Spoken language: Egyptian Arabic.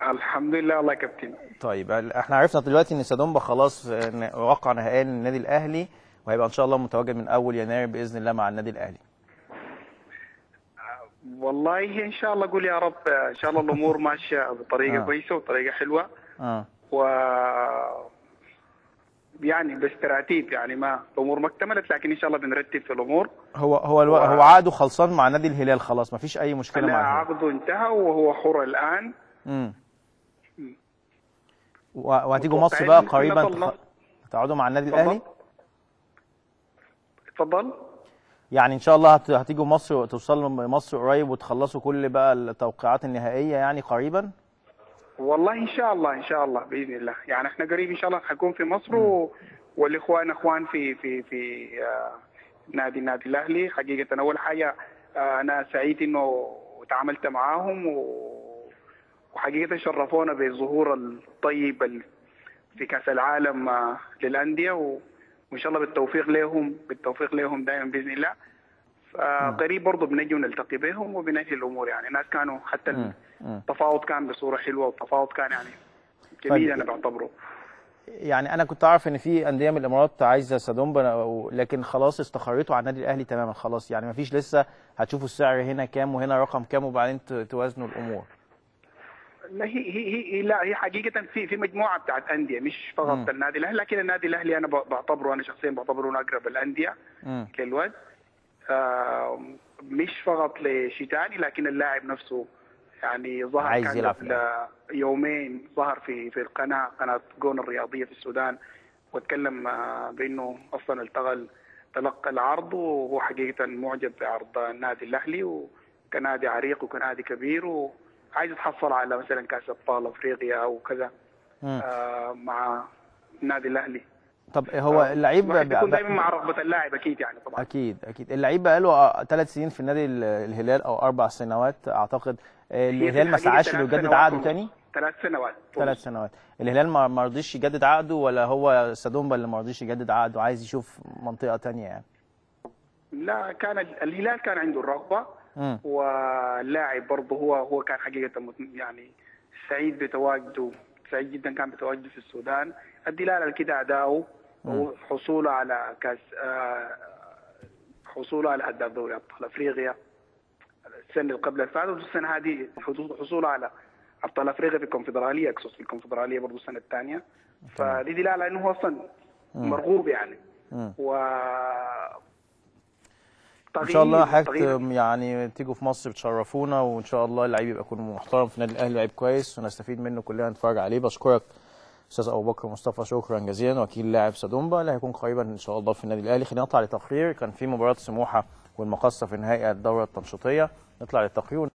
الحمد لله الله يا كابتن طيب احنا عرفنا دلوقتي ان سادومبا خلاص آه، وقع نهائيا للنادي الاهلي وهيبقى ان شاء الله متواجد من اول يناير باذن الله مع النادي الاهلي والله ان شاء الله اقول يا رب ان شاء الله الامور ماشيه بطريقه آه. كويسه وطريقه حلوه اه و يعني بس تراتيب يعني ما الامور ما اكتملت لكن ان شاء الله بنرتب في الامور هو هو الو... هو عقده خلصان مع نادي الهلال خلاص مفيش اي مشكله لا مع الهلال عقده انتهى وهو حر الان امم و- وهتيجوا مصر بقى قريبا تخ... تقعدوا مع النادي الاهلي اتفضل يعني ان شاء الله هت... هتيجوا مصر وتوصلوا مصر قريب وتخلصوا كل بقى التوقيعات النهائيه يعني قريبا والله ان شاء الله ان شاء الله باذن الله يعني احنا قريب ان شاء الله حنكون في مصر و... والاخوان اخوان في في في آه، نادي النادي الاهلي حقيقه اول حاجه آه، انا سعيد انه تعاملت معاهم و... وحقيقه شرفونا بالظهور الطيب ال- في كاس العالم آه، للانديه و... وان شاء الله بالتوفيق لهم بالتوفيق لهم دائما باذن الله فقريب برضه بنجي ونلتقي بهم وبنهي الامور يعني ناس كانوا حتى مم. مم. التفاوض كان بصوره حلوه والتفاوض كان يعني جميل انا بعتبره يعني انا كنت اعرف ان في انديه من الامارات عايزه سادومبا و- لكن خلاص استقريتوا على النادي الاهلي تماما خلاص يعني مفيش لسه هتشوفوا السعر هنا كام وهنا رقم كام وبعدين ت- توازنوا الامور لا هي هي هي لا هي حقيقه في في مجموعه بتاعت انديه مش فقط مم. النادي الاهلي لكن النادي الاهلي انا ب- بعتبره انا شخصيا بعتبره من اقرب الانديه امم للواد آه مش فقط لشيتاني لكن اللاعب نفسه يعني ظهر عايز كان يلعب قبل يومين ظهر في في القناه قناه جون الرياضيه في السودان واتكلم آه، بانه اصلا التقى تلقى العرض وهو حقيقه معجب بعرض النادي الاهلي وكنادي عريق وكنادي كبير وعايز يتحصل على مثلا كاس ابطال افريقيا او كذا مم. آه مع النادي الاهلي طب هو اللعيب الواحد بيكون بقى- دايما مع رغبه اللاعب اكيد يعني طبعا اكيد اكيد اللعيب بقى له ثلاث سنين في النادي ال- الهلال او اربع سنوات اعتقد آه، هي في الهلال ما الحقيقة سعاش ثلاث انه يجدد سنوات عقده ونص. تاني ثلاث سنوات ثلاث سنوات الهلال ما ما رضيش يجدد عقده ولا هو سادومبا اللي ما رضيش يجدد عقده عايز يشوف منطقه تانية يعني لا كان ال- الهلال كان عنده الرغبه امم واللاعب برضه هو هو كان حقيقه مت- يعني سعيد بتواجده سعيد جدا كان بتواجده في السودان الدلاله على كده اداؤه وحصوله على كاس آه، حصوله على هداف دوري ابطال افريقيا السنه اللي قبل اللي فاتت والسنه هذه حصول- حصوله على ابطال افريقيا في الكونفدراليه اقصد في الكونفدراليه برضه السنه الثانيه فدي دلاله على انه هو اصلا مرغوب يعني مم. و ان شاء الله تغيير- حضرتك تغيير يعني تيجوا في مصر تشرفونا وان شاء الله اللعيب يبقى يكون محترم في النادي الاهلي لعيب كويس ونستفيد منه كلنا نتفرج عليه بشكرك استاذ ابو بكر مصطفى شكرا جزيلا وكيل لاعب سادومبا اللي هيكون قريبا ان شاء الله في النادي الاهلي خلينا نطلع لتقرير كان في مباراه سموحه والمقصه في نهائي الدوره التنشيطيه نطلع للتقرير